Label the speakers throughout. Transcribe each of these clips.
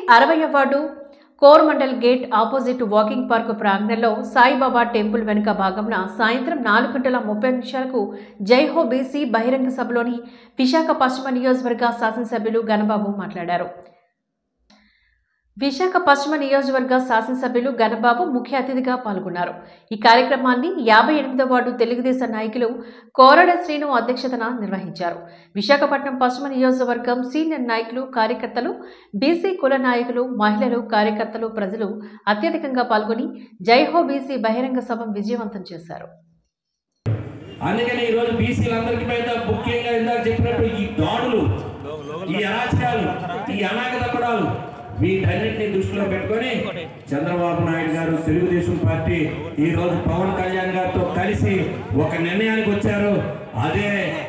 Speaker 1: అరవై ward Coromandel gate opposite walking park ప్రాంగణంలో Saibaba temple వెనుక భాగంన సాయంత్రం నాలుగు గంటల ముప్పై నిమిషాలకు జైహో బీసీ బహిరంగ సభలోని విశాఖ పశ్చిమ నియోజకవర్గ శాసనసభ్యులు గణబాబు మాట్లాడారు విశాఖ పశ్చిమ నియోజకవర్గ శాసనసభ్యులు గణబాబు ముఖ్య అతిథిగా పాల్గొన్నారు ఈ కార్యక్రమాన్ని యాభై ఎనిమిదో వార్డు తెలుగుదేశం నాయకులు కోరడ శ్రీను అధ్యక్షతన నిర్వహించారు విశాఖపట్నం పశ్చిమ నియోజకవర్గం సీనియర్ నాయకులు కార్యకర్తలు బీసీ కుల నాయకులు మహిళలు కార్యకర్తలు ప్రజలు అత్యధికంగా పాల్గొని జైహో బీసీ బహిరంగ సభ విజయవంతం చేశారు
Speaker 2: అందుకని ఈరోజు బీసీలందరికీ మీద ముఖ్యంగా ఇందాక చెప్పినట్టు ఈ దాడులు ఈ అరాచకాలు ఈ అనాగదపడాలు వీటన్నిటిని దృష్టిలో పెట్టుకొని చంద్రబాబు నాయుడు గారు తెలుగుదేశం పార్టీ ఈ రోజు పవన్ కళ్యాణ్ గారితో కలిసి ఒక నిర్ణయానికి వచ్చారు అదే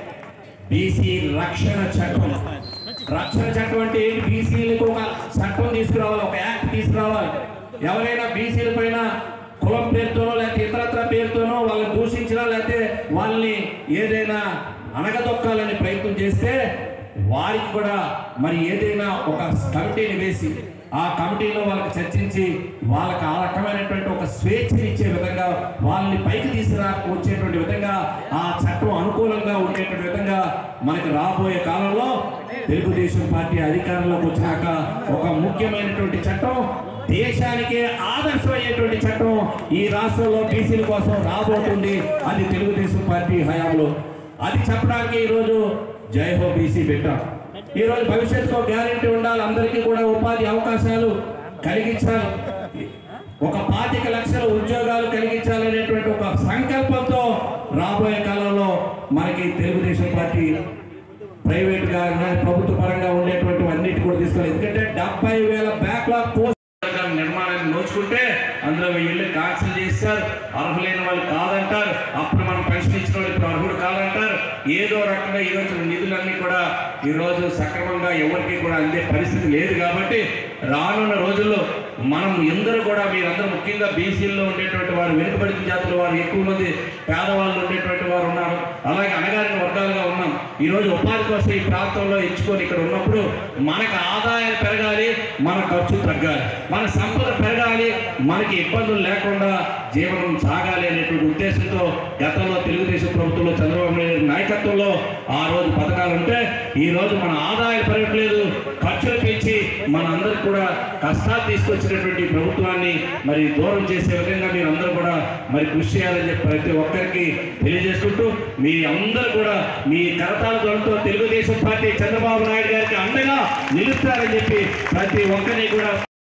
Speaker 2: బీసీ రక్షణ చట్టం రక్షణ చట్టం అంటే ఏంటి బీసీలకు ఒక చట్టం తీసుకురావాలి ఒక యాక్ట్ తీసుకురావాలి ఎవరైనా బీసీల పైన కులం పేరుతోనో లేకపోతే ఇతరత్ర పేరుతోనో వాళ్ళని దూషించినా లేకపోతే వాళ్ళని ఏదైనా అనగదొక్కాలని ప్రయత్నం చేస్తే వారికి కూడా మరి ఏదైనా ఒక కమిటీని వేసి ఆ కమిటీలో వాళ్ళకి చర్చించి వాళ్ళకి ఆ రకమైనటువంటి ఒక స్వేచ్ఛని ఇచ్చే విధంగా వాళ్ళని పైకి తీసుకురా వచ్చేటువంటి విధంగా ఆ చట్టం అనుకూలంగా ఉండేటువంటి విధంగా మనకి రాబోయే కాలంలో తెలుగుదేశం పార్టీ అధికారంలోకి వచ్చినాక ఒక ముఖ్యమైనటువంటి చట్టం దేశానికే ఆదర్శమయ్యేటువంటి చట్టం ఈ రాష్ట్రంలో బీసీల కోసం రాబోతుంది అది తెలుగుదేశం పార్టీ హయాంలో అది చెప్పడానికి ఈరోజు జై హో బీసీ పెట్టాం ఈరోజు భవిష్యత్తులో గ్యారెంటీ ఉండాలి అందరికీ కూడా ఉపాధి అవకాశాలు కలిగించాలి ఒక పాతిక లక్షల ఉద్యోగాలు కలిగించాలనేటువంటి ఒక సంకల్పంతో రాబోయే కాలంలో మనకి తెలుగుదేశం పార్టీ ప్రైవేట్ గా కానీ ప్రభుత్వ పరంగా ఉండేటువంటి అన్నిటి కూడా తీసుకోవాలి ఎందుకంటే డెబ్బై వేల బ్యాక్లాగ్ పోస్ట్ నిర్మాణాన్ని నోచుకుంటే అందులో వీళ్ళు క్యాన్సిల్ చేస్తారు అర్హులైన వాళ్ళు కాదంటారు అప్పుడు మనం పెన్షన్ ఇచ్చిన వాళ్ళు ఇప్పుడు అర్హుడు కాదంటారు ఏదో రకంగా ఈరోజు నిధులన్నీ కూడా ఈరోజు సక్రమంగా ఎవరికి కూడా అందే పరిస్థితి లేదు కాబట్టి రానున్న రోజుల్లో మనం అందరూ కూడా మీరందరూ ముఖ్యంగా బీసీల్లో ఉండేటువంటి వారు వెనుకబడిన జాతుల వారు ఎక్కువ మంది పేదవాళ్ళు ఉండేటువంటి వారు ఉన్నారు అలాగే అణగారిన వర్గాలుగా ఉన్నాం ఈరోజు ఉపాధి కోసం ఈ ప్రాంతంలో ఎంచుకొని ఇక్కడ ఉన్నప్పుడు మనకు ఆదాయం పెరగాలి మన ఖర్చు తగ్గాలి మన సంపద పెరగాలి మనకి ఇబ్బందులు లేకుండా జీవనం సాగాలి అనేటువంటి ఉద్దేశంతో గతంలో తెలుగుదేశం ప్రభుత్వంలో చంద్రబాబు నాయుడు నాయకత్వంలో ఆ రోజు పథకాలు ఉంటే ఈ రోజు మన ఆదాయం పెరగట్లేదు ఖర్చులు పెంచి మన అందరికి కూడా కష్టాలు తీసుకొచ్చినటువంటి ప్రభుత్వాన్ని మరి దూరం చేసే విధంగా మీరు అందరూ కూడా మరి కృషి చేయాలని చెప్పి ప్రతి ఒక్కరికి తెలియజేసుకుంటూ మీ అందరూ కూడా మీ కరతాల దొరతో తెలుగుదేశం పార్టీ చంద్రబాబు నాయుడు గారికి అండగా నిలుస్తారని చెప్పి ప్రతి ఒక్కరిని కూడా